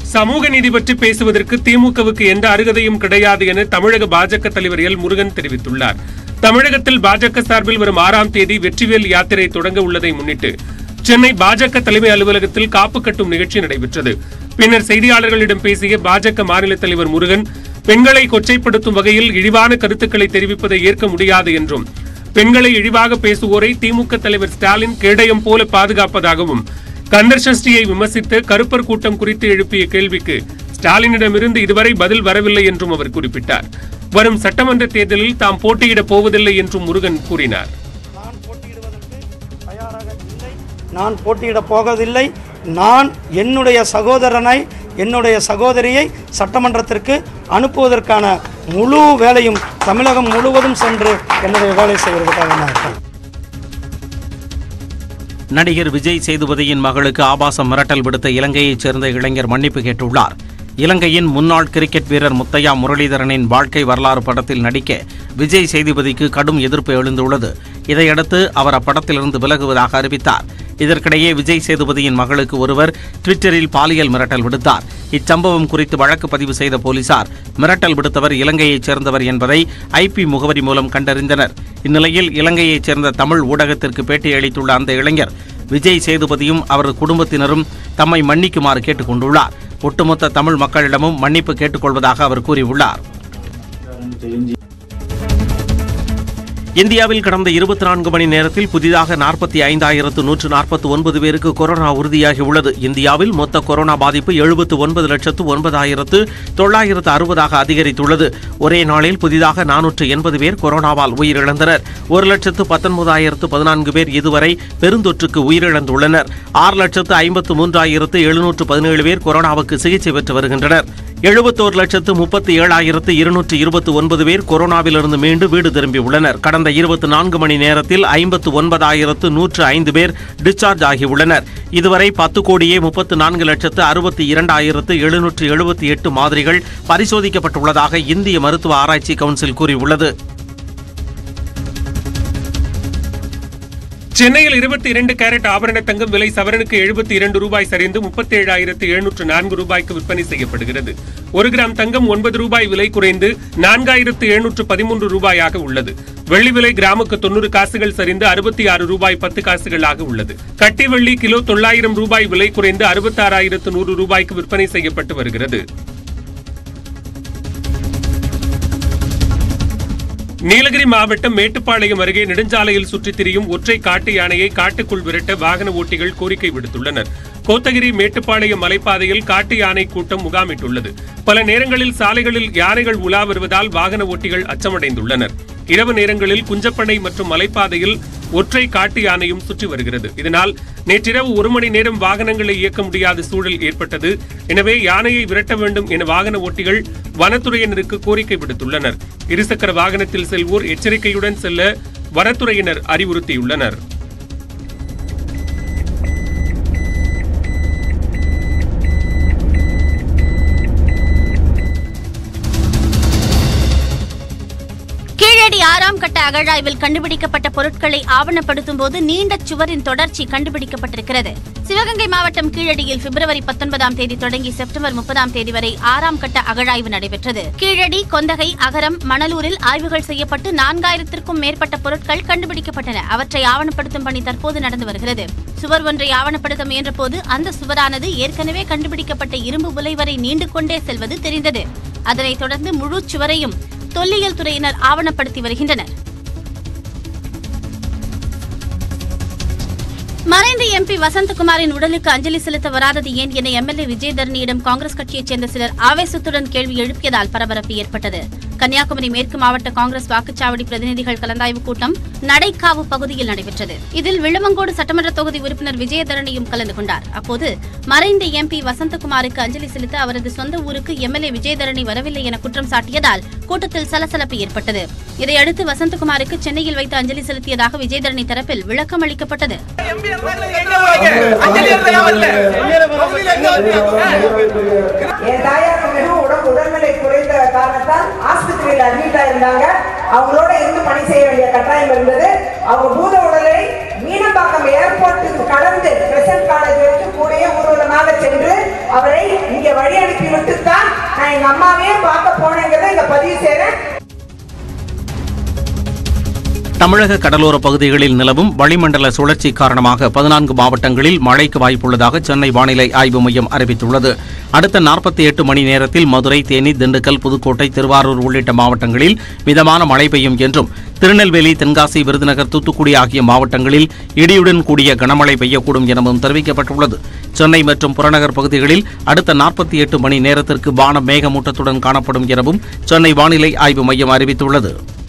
சமூக நீதி பற்றி பேசுவதற்கு திமுகவுக்கு எந்த அருகதையும் கிடையாது என தமிழக பாஜக தலைவர் எல் முருகன் தெரிவித்துள்ளார் தமிழகத்தில் பாஜக சார்பில் வரும் ஆறாம் தேதி வெற்றிவேல் யாத்திரை தொடங்க உள்ளதை முன்னிட்டு சென்னை பாஜக தலைமை அலுவலகத்தில் காப்பு கட்டும் நிகழ்ச்சி நடைபெற்றது பின்னர் செய்தியாளர்களிடம் பேசிய பாஜக மாநில தலைவர் முருகன் பெண்களை கொச்சைப்படுத்தும் வகையில் இழிவான கருத்துக்களை தெரிவிப்பதை ஏற்க முடியாது என்றும் பெண்களை இழிவாக பேசுவோரை திமுக தலைவர் ஸ்டாலின் கேடயம் போல பாதுகாப்பதாகவும் கந்தர் சஷ்டியை விமர்சித்து கருப்பர் கூட்டம் குறித்து எழுப்பிய கேள்விக்கு ஸ்டாலினிடமிருந்து இதுவரை பதில் வரவில்லை என்றும் அவர் குறிப்பிட்டார் வரும் சட்டமன்ற தேர்தலில் தாம் போட்டியிடப் போவதில்லை என்றும் முருகன் கூறினார் நான் போட்டியிடுவதற்கு தயாராக இல்லை நான் போட்டியிடப் போவதில்லை நான் என்னுடைய சகோதரனை என்னுடைய சகோதரியை சட்டமன்றத்திற்கு அனுப்புவதற்கான முழு வேலையும் தமிழகம் முழுவதும் சென்று என்னுடைய வேலை செய்வதற்காக நான் இருக்கேன். நடிகர் விஜய் சேதுபதியின் மகளுக்கு ஆபாசம் மிரட்டல் விடுத்த இலங்கையைச் சேர்ந்த இளைஞர் மன்னிப்பு கேட்டுள்ளார் இலங்கையின் முன்னாள் கிரிக்கெட் வீரர் முத்தையா முரளிதரனின் வாழ்க்கை வரலாறு படத்தில் நடிக்க விஜய் சேதுபதிக்கு கடும் எதிர்ப்பு எழுந்துள்ளது இதையடுத்து அவர் அப்படத்திலிருந்து விலகுவதாக அறிவித்தார் இதற்கிடையே விஜய் சேதுபதியின் மகளுக்கு ஒருவர் ட்விட்டரில் பாலியல் மிரட்டல் விடுத்தார் இச்சம்பவம் குறித்து வழக்கு பதிவு செய்த போலீசார் மிரட்டல் விடுத்தவர் இலங்கையைச் சேர்ந்தவர் என்பதை ஐபி முகவரி மூலம் கண்டறிந்தனர் இந்நிலையில் இலங்கையைச் சேர்ந்த தமிழ் ஊடகத்திற்கு பேட்டியளித்துள்ள அந்த இளைஞர் விஜய் சேதுபதியும் அவரது குடும்பத்தினரும் தம்மை மன்னிக்குமாறு கேட்டுக் கொண்டுள்ளார் ஒட்டுமொத்த தமிழ் மக்களிடமும் மன்னிப்பு கேட்டுக்கொள்வதாக அவர் கூறியுள்ளார் இந்தியாவில் கடந்த இருபத்தி நான்கு மணி நேரத்தில் புதிதாக நாற்பத்தி ஐந்தாயிரத்து நூற்று நாற்பத்தி ஒன்பது பேருக்கு கொரோனா உறுதியாகி உள்ளது இந்தியாவில் மொத்த கொரோனா பாதிப்பு எழுபத்து ஒன்பது லட்சத்து ஒன்பதாயிரத்து தொள்ளாயிரத்து அறுபதாக அதிகரித்துள்ளது ஒரே நாளில் புதிதாக நானூற்று எண்பது பேர் கொரோனாவால் உயிரிழந்தனர் ஒரு லட்சத்து பத்தொன்பதாயிரத்து பதினான்கு பேர் இதுவரை பெருந்தொற்றுக்கு உயிரிழந்துள்ளனர் ஆறு லட்சத்து ஐம்பத்து மூன்றாயிரத்து எழுநூற்று பதினேழு பேர் கொரோனாவுக்கு சிகிச்சை பெற்று வருகின்றனர் எழுபத்தோரு லட்சத்து முப்பத்தி ஏழாயிரத்து இருநூற்று இருபத்தி ஒன்பது பேர் கொரோனாவிலிருந்து மீண்டு வீடு திரும்பியுள்ளனர் கடந்த இருபத்தி நான்கு மணி நேரத்தில் ஐம்பத்து ஒன்பதாயிரத்து நூற்று ஐந்து பேர் டிஸ்சார்ஜ் ஆகியுள்ளனர் இதுவரை பத்து கோடியே முப்பத்து நான்கு லட்சத்து அறுபத்தி இரண்டாயிரத்து எழுநூற்று எழுபத்தி எட்டு மாதிரிகள் பரிசோதிக்கப்பட்டுள்ளதாக இந்திய மருத்துவ ஆராய்ச்சி கவுன்சில் கூறியுள்ளது சென்னையில் இருபத்தி இரண்டு கேரட் ஆபரண தங்கம் விலை சவரனுக்கு எழுபத்தி இரண்டு ரூபாய் சரிந்து முப்பத்தி ஏழாயிரத்து எழுநூற்று நான்கு ரூபாய்க்கு விற்பனை செய்யப்படுகிறது ஒரு கிராம் தங்கம் ஒன்பது ரூபாய் விலை குறைந்து நான்காயிரத்து எழுநூற்று பதிமூன்று ரூபாயாக உள்ளது வெள்ளி விலை கிராமுக்கு தொண்ணூறு காசுகள் சரிந்து அறுபத்தி ஆறு ரூபாய் பத்து காசுகளாக உள்ளது கட்டி வெள்ளி கிலோ தொள்ளாயிரம் ரூபாய் விலை குறைந்து அறுபத்தாறாயிரத்து நூறு ரூபாய்க்கு விற்பனை செய்யப்பட்டு வருகிறது நீலகிரி மாவட்டம் மேட்டுப்பாளையம் அருகே நெடுஞ்சாலையில் சுற்றித் திரியும் ஒற்றை காட்டு யானையை காட்டுக்குள் விரட்ட வாகன ஓட்டிகள் கோரிக்கை விடுத்துள்ளனர் கோத்தகிரி மேட்டுப்பாளையம் மலைப்பாதையில் காட்டு யானை கூட்டம் முகாமிட்டுள்ளது பல நேரங்களில் சாலைகளில் யானைகள் உலா வருவதால் வாகன ஓட்டிகள் அச்சமடைந்துள்ளனர் இரவு நேரங்களில் குஞ்சப்பனை மற்றும் மலைப்பாதையில் ஒற்றை காட்டு யானையும் சுற்றி வருகிறது இதனால் நேற்றிரவு ஒரு மணி நேரம் வாகனங்களை இயக்க முடியாத சூழல் ஏற்பட்டது எனவே யானையை விரட்ட வேண்டும் என வாகன ஓட்டிகள் வனத்துறையினருக்கு கோரிக்கை விடுத்துள்ளனர் இருசக்கர வாகனத்தில் செல்வோர் எச்சரிக்கையுடன் செல்ல வனத்துறையினர் அறிவுறுத்தியுள்ளனர் கீழடி ஆறாம் கட்ட அகழாய்வில் கண்டுபிடிக்கப்பட்ட பொருட்களை ஆவணப்படுத்தும் போது நீண்ட சுவரின் தொடர்ச்சி கண்டுபிடிக்கப்பட்டிருக்கிறது சிவகங்கை மாவட்டம் கீழடியில் பிப்ரவரி பத்தொன்பதாம் தேதி தொடங்கி செப்டம்பர் முப்பதாம் தேதி வரை ஆறாம் கட்ட அகழாய்வு நடைபெற்றது கீழடி கொந்தகை அகரம் மணலூரில் ஆய்வுகள் செய்யப்பட்டு நான்காயிரத்திற்கும் மேற்பட்ட பொருட்கள் கண்டுபிடிக்கப்பட்டன அவற்றை ஆவணப்படுத்தும் பணி தற்போது நடந்து வருகிறது சுவர் ஒன்றை ஆவணப்படுத்த முயன்றபோது அந்த சுவரானது ஏற்கனவே கண்டுபிடிக்கப்பட்ட இரும்பு உலை வரை நீண்டு கொண்டே செல்வது தெரிந்தது அதனைத் தொடர்ந்து முழு சுவரையும் தொல்லியல் துறையினர் ஆவணப்படுத்தி வருகின்றனர் மறைந்த எம்பி வசந்தகுமாரின் உடலுக்கு அஞ்சலி செலுத்த வராதது ஏன் என எம்எல்ஏ விஜயதரணியிடம் காங்கிரஸ் கட்சியைச் சேர்ந்த சிலர் ஆவேசத்துடன் கேள்வி எழுப்பியதால் பரபரப்பு ஏற்பட்டது கன்னியாகுமரி மேற்கு மாவட்ட காங்கிரஸ் வாக்குச்சாவடி பிரதிநிதிகள் கலந்தாய்வு கூட்டம் நடைக்காவு பகுதியில் நடைபெற்றது இதில் விழுமங்கோடு சட்டமன்ற தொகுதி உறுப்பினர் விஜயதரணியும் கலந்து கொண்டார் அப்போது மறைந்த எம்பி வசந்தகுமாருக்கு அஞ்சலி செலுத்த அவரது சொந்த ஊருக்கு எம்எல்ஏ விஜயதரணி வரவில்லை என குற்றம் சாட்டியதால் கூட்டத்தில் சலசலப்பு ஏற்பட்டது இதையடுத்து வசந்தகுமாருக்கு சென்னையில் வைத்து அஞ்சலி செலுத்தியதாக விஜயதரணி தரப்பில் விளக்கம் அளிக்கப்பட்டது என் தாயாருக்கு மிகவும் உடம்பு உடல்நிலை குறைந்த காரணத்தால் ஆஸ்பத்திரியில் அட்மிட் இருந்தாங்க அவங்களோட இருந்து பணி செய்ய வேண்டிய கட்டாயம் இருந்தது அவங்க பூத உடலை மீனம்பாக்கம் ஏர்போர்ட்டுக்கு கடந்து பிரசன்ட் காலேஜ் வரைக்கும் கூடயே ஊர்வலமாக சென்று அவரை இங்க வழி அனுப்பி விட்டுத்தான் நான் எங்க அம்மாவையே பார்க்க போனேங்கிறத இங்க பதிவு செய்றேன் தமிழக கடலோர பகுதிகளில் நிலவும் வளிமண்டல சுழற்சி காரணமாக பதினான்கு மாவட்டங்களில் மழைக்கு வாய்ப்புள்ளதாக சென்னை வானிலை ஆய்வு மையம் அறிவித்துள்ளது அடுத்த நாற்பத்தி எட்டு மணி நேரத்தில் மதுரை தேனி திண்டுக்கல் புதுக்கோட்டை திருவாரூர் உள்ளிட்ட மாவட்டங்களில் மிதமான மழை பெய்யும் என்றும் திருநெல்வேலி தென்காசி விருதுநகர் தூத்துக்குடி ஆகிய மாவட்டங்களில் இடியுடன் கூடிய கனமழை பெய்யக்கூடும் எனவும் தெரிவிக்கப்பட்டுள்ளது சென்னை மற்றும் புறநகர் பகுதிகளில் அடுத்த நாற்பத்தி எட்டு மணி நேரத்திற்கு வானம் மேகமூட்டத்துடன் காணப்படும் எனவும் சென்னை வானிலை ஆய்வு மையம் அறிவித்துள்ளது